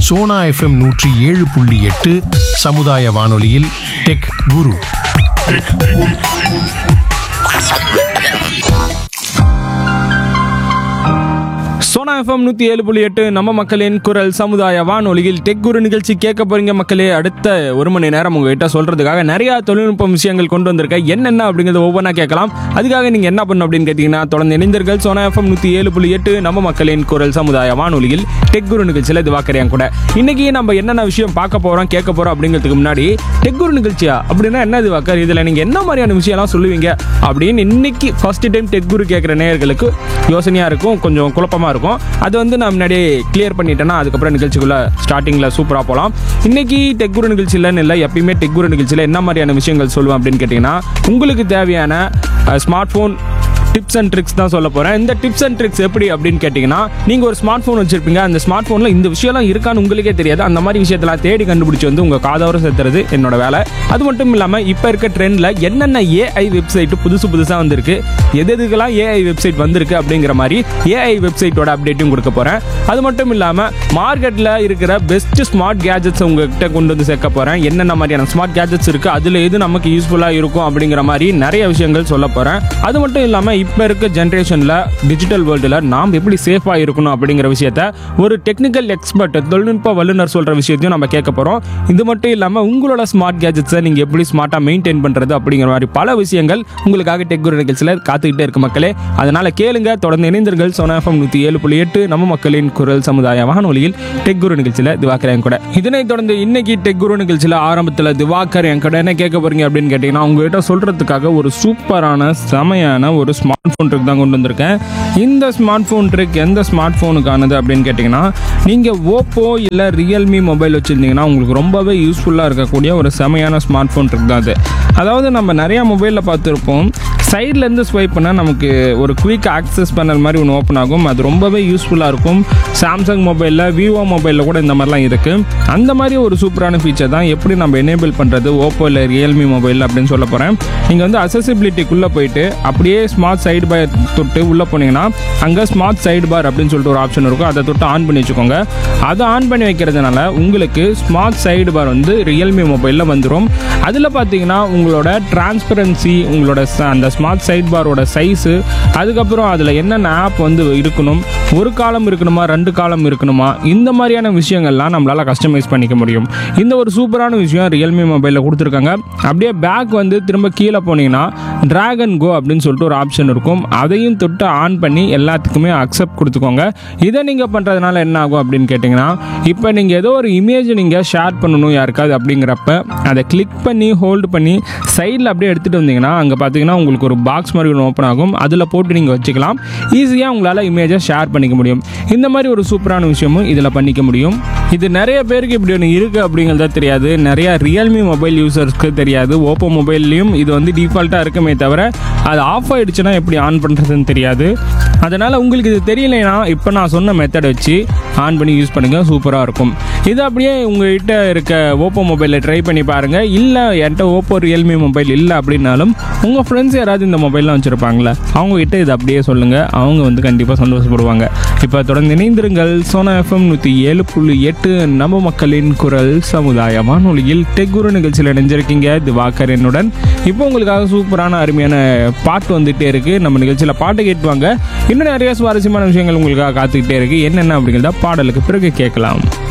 Sona FM நூற்றி ஏழு புள்ளி எட்டு சமுதாய வானொலியில் டெக் குரு சோனா எஃப்எம் நூற்றி ஏழு புள்ளி எட்டு நம்ம மக்களின் குரல் சமுதாய வானொலியில் டெக் குரு நிகழ்ச்சி கேட்க போறீங்க மக்களே அடுத்த ஒரு மணி நேரம் உங்ககிட்ட சொல்றதுக்காக நிறைய தொழில்நுட்ப விஷயங்கள் கொண்டு வந்திருக்கேன் என்னென்ன அப்படிங்கிறத ஒவ்வொன்றா கேட்கலாம் அதுக்காக நீங்க என்ன பண்ணணும் அப்படின்னு கேட்டீங்கன்னா தொடர்ந்து இணைந்தீர்கள் சோனா எஃப்எம் நூற்றி ஏழு புள்ளி எட்டு நம்ம மக்களின் குரல் சமுதாய வானொலியில் டெக் குரு நிகழ்ச்சியில் இது வாக்கறியான் கூட இன்னைக்கு நம்ம என்னென்ன விஷயம் பார்க்க போறோம் கேட்க போறோம் அப்படிங்கிறதுக்கு முன்னாடி டெக் குரு நிகழ்ச்சியா அப்படின்னா என்ன இது வாக்கர் இதுல நீங்க என்ன மாதிரியான விஷயம்லாம் சொல்லுவீங்க அப்படின்னு இன்னைக்கு ஃபர்ஸ்ட் டைம் டெக் குரு கேட்குற நேயர்களுக்கு யோசனையா இருக்கும் கொஞ்சம் குழப்பமா இருக்கும் அது வந்து நான் முன்னாடியே கிளியர் பண்ணிட்டேன்னா அதுக்கப்புறம் நிகழ்ச்சிக்குள்ள ஸ்டார்டிங்ல சூப்பரா போகலாம் இன்னைக்கு டெக் குரு நிகழ்ச்சியிலன்னு இல்லை எப்பயுமே டெக் குரு நிகழ்ச்சியில் என்ன மாதிரியான விஷயங்கள் சொல்லுவேன் அப்படின்னு கேட்டிங்கன்னா உங்களுக்கு தேவையான smart phone tips and tricks தான் சொல்ல போகிறேன் இந்த டிப்ஸ் அண்ட் ட்ரிக்ஸ் எப்படி அப்படின்னு கேட்டிங்கன்னா நீங்கள் ஒரு ஸ்மார்ட் ஃபோன் வச்சிருப்பீங்க அந்த ஸ்மார்ட் ஃபோனில் இந்த விஷயம்லாம் இருக்கான்னு உங்களுக்கே தெரியாது அந்த மாதிரி விஷயத்தெல்லாம் தேடி கண்டுபிடிச்சி வந்து உங்கள் காதோர சேர்த்துறது என்னோட வேலை அது மட்டும் இல்லாமல் இப்போ இருக்க ட்ரெண்டில் என்னென்ன ஏஐ வெப்சைட் புதுசு புதுசாக வந்திருக்கு எது எதுக்கெல்லாம் ஏஐ வெப்சைட் வந்திருக்கு அப்படிங்கிற மாதிரி ஏஐ வெப்சைட்டோட அப்டேட்டும் கொடுக்க போகிறேன் அது மட்டும் இல்லாமல் மார்க்கெட்டில் இருக்கிற பெஸ்ட் ஸ்மார்ட் கேஜெட்ஸ் உங்ககிட்ட கொண்டு வந்து சேர்க்க போகிறேன் என்னென்ன மாதிரியான ஸ்மார்ட் கேஜெட்ஸ் இருக்குது அதில் எது நமக்கு யூஸ்ஃபுல்லாக இருக்கும் அப்படிங்கிற மாதிரி நிறைய விஷயங்கள் சொல்ல போகிறேன் அது மட்டும் இல்லாமல் இப்போ இருக்க ஜென்ரேஷனில் டிஜிட்டல் வேர்ல்டில் நாம் எப்படி சேஃபாக இருக்கணும் அப்படிங்கிற விஷயத்த ஒரு டெக்னிக்கல் எக்ஸ்பர்ட் தொழில்நுட்ப வல்லுநர் சொல்கிற விஷயத்தையும் நம்ம கேட்க போகிறோம் இது மட்டும் இல்லாமல் உங்களோட ஸ்மார்ட் கேஜெட்ஸை நீங்கள் எப்படி ஸ்மார்ட்டாக மெயின்டைன் பண்ணுறது அப்படிங்கிற மாதிரி பல விஷயங்கள் உங்களுக்காக டெக் குரு நிகழ்ச்சியில் காத்துக்கிட்டே இருக்கு மக்களே அதனால் கேளுங்க தொடர்ந்து இணைந்தீர்கள் சோனா எஃப்எம் நூற்றி ஏழு புள்ளி எட்டு நம்ம மக்களின் குரல் சமுதாய வானொலியில் டெக் குரு நிகழ்ச்சியில் திவாகர் என் கூட இதனைத் தொடர்ந்து இன்னைக்கு டெக் குரு நிகழ்ச்சியில் ஆரம்பத்தில் திவாகர் என் கூட என்ன கேட்க போறீங்க அப்படின்னு கேட்டிங்கன்னா உங்ககிட்ட சொல்கிறதுக்காக ஒரு சூப்பரான செமையான ஒரு ஸ்மார்ட் ஃபோன் ட்ரிக் தான் கொண்டு வந்திருக்கேன் இந்த ஸ்மார்ட் ஃபோன் ட்ரிக் எந்த ஸ்மார்ட் ஃபோனுக்கானது அப்படின்னு கேட்டிங்கன்னா நீங்கள் ஓப்போ இல்லை ரியல்மி மொபைல் வச்சுருந்தீங்கன்னா உங்களுக்கு ரொம்பவே யூஸ்ஃபுல்லாக இருக்கக்கூடிய ஒரு செமையான ஸ்மார்ட் ஃபோன் ட்ரிக் தான் அது அதாவது நம்ம நிறையா மொபைலில் பார்த்துருப்போம் சைட்லேருந்து ஸ்வைப் பண்ணால் நமக்கு ஒரு குயிக் ஆக்சஸ் பேனல் மாதிரி ஒன்று ஓப்பன் ஆகும் அது ரொம்பவே யூஸ்ஃபுல்லாக இருக்கும் சாம்சங் மொபைலில் விவோ மொபைலில் கூட இந்த மாதிரிலாம் இருக்குது அந்த மாதிரி ஒரு சூப்பரான ஃபீச்சர் தான் எப்படி நம்ம எனேபிள் பண்ணுறது ஓப்போ இல்லை ரியல்மி மொபைல் அப்படின்னு சொல்ல போகிறேன் நீங்கள் வந்து அசசிபிலிட்டிக்குள்ளே போயிட்டு அப்படியே ஸ்மார்ட் சைடு பார் தொட்டு உள்ளே போனீங்கன்னா அங்கே ஸ்மார்ட் சைடு பார் அப்படின்னு சொல்லிட்டு ஒரு ஆப்ஷன் இருக்கும் அதை தொட்டு ஆன் பண்ணி வச்சுக்கோங்க அதை ஆன் பண்ணி வைக்கிறதுனால உங்களுக்கு ஸ்மார்ட் சைடு பார் வந்து ரியல்மி மொபைலில் வந்துடும் அதில் பார்த்தீங்கன்னா உங்களோட டிரான்ஸ்பரன்சி உங்களோட ச- அந்த ஸ்மார்ட் சைட் பாரோட சைஸு அதுக்கப்புறம் அதில் என்னென்ன ஆப் வந்து இருக்கணும் ஒரு காலம் இருக்கணுமா ரெண்டு காலம் இருக்கணுமா இந்த மாதிரியான விஷயங்கள்லாம் நம்மளால் கஸ்டமைஸ் பண்ணிக்க முடியும் இந்த ஒரு சூப்பரான விஷயம் ரியல்மி மொபைலில் கொடுத்துருக்காங்க அப்படியே பேக் வந்து திரும்ப கீழே போனீங்கன்னா டிராகன் கோ அப்படின்னு சொல்லிட்டு ஒரு ஆப்ஷன் இருக்கும் அதையும் தொட்டு ஆன் பண்ணி எல்லாத்துக்குமே அக்செப்ட் கொடுத்துக்கோங்க இதை நீங்கள் பண்ணுறதுனால என்ன ஆகும் அப்படின்னு கேட்டிங்கன்னா இப்போ நீங்கள் ஏதோ ஒரு இமேஜ் நீங்கள் ஷேர் பண்ணணும் யாருக்காவது அப்படிங்கிறப்ப அதை கிளிக் பண்ணி ஹோல்டு பண்ணி சைடில் அப்படியே எடுத்துகிட்டு வந்தீங்கன்னா அங்கே பார்த்தீங்கன்னா உங்களுக்கு ஒரு பாக்ஸ் மாதிரி ஒன்று ஓப்பன் ஆகும் அதில் போட்டு நீங்கள் வச்சுக்கலாம் ஈஸியாக உங்களால் இமேஜை ஷேர் பண்ணிக்க முடியும் இந்த மாதிரி ஒரு சூப்பரான விஷயமும் இதில் பண்ணிக்க முடியும் இது நிறைய பேருக்கு இப்படி ஒன்று இருக்குது அப்படிங்கிறத தெரியாது நிறைய ரியல்மி மொபைல் யூசர்ஸ்க்கு தெரியாது ஓப்போ மொபைல்லையும் இது வந்து டிஃபால்ட்டாக இருக்குமே தவிர அது ஆஃப் ஆயிடுச்சுன்னா எப்படி ஆன் பண்ணுறதுன்னு தெரியாது அதனால் உங்களுக்கு இது தெரியலைன்னா இப்போ நான் சொன்ன மெத்தட் வச்சு ஆன் பண்ணி யூஸ் பண்ணுங்கள் சூப்பராக இருக்கும் இது அப்படியே உங்கள்கிட்ட இருக்க ஓப்போ மொபைலில் ட்ரை பண்ணி பாருங்கள் இல்லை என்கிட்ட ஓப்போ ரியல்மி மொபைல் இல்லை அப்படின்னாலும் உங்கள் ஃப்ரெண்ட்ஸ் யாராவது இந்த மொபைல்லாம் வச்சுருப்பாங்களே அவங்ககிட்ட இது அப்படியே சொல்லுங்கள் அவங்க வந்து கண்டிப்பாக சந்தோஷப்படுவாங்க இப்போ தொடர்ந்து இணைந்திருங்கள் சோனா எஃப்எம் நூற்றி ஏழு புள்ளி எட்டு நம்ம மக்களின் குரல் சமுதாய வானொலியில் டெக்குரு நிகழ்ச்சியில் இணைஞ்சிருக்கீங்க திவாகர் என்னுடன் இப்போ உங்களுக்காக சூப்பரான அருமையான பாட்டு வந்துகிட்டே இருக்குது நம்ம நிகழ்ச்சியில் பாட்டு கேட்டுவாங்க இன்னும் நிறைய சுவாரஸ்யமான விஷயங்கள் உங்களுக்காக காத்துக்கிட்டே இருக்குது என்னென்ன அப்படிங்கிறத பாடலுக்கு பிறகு கேட்கலாம்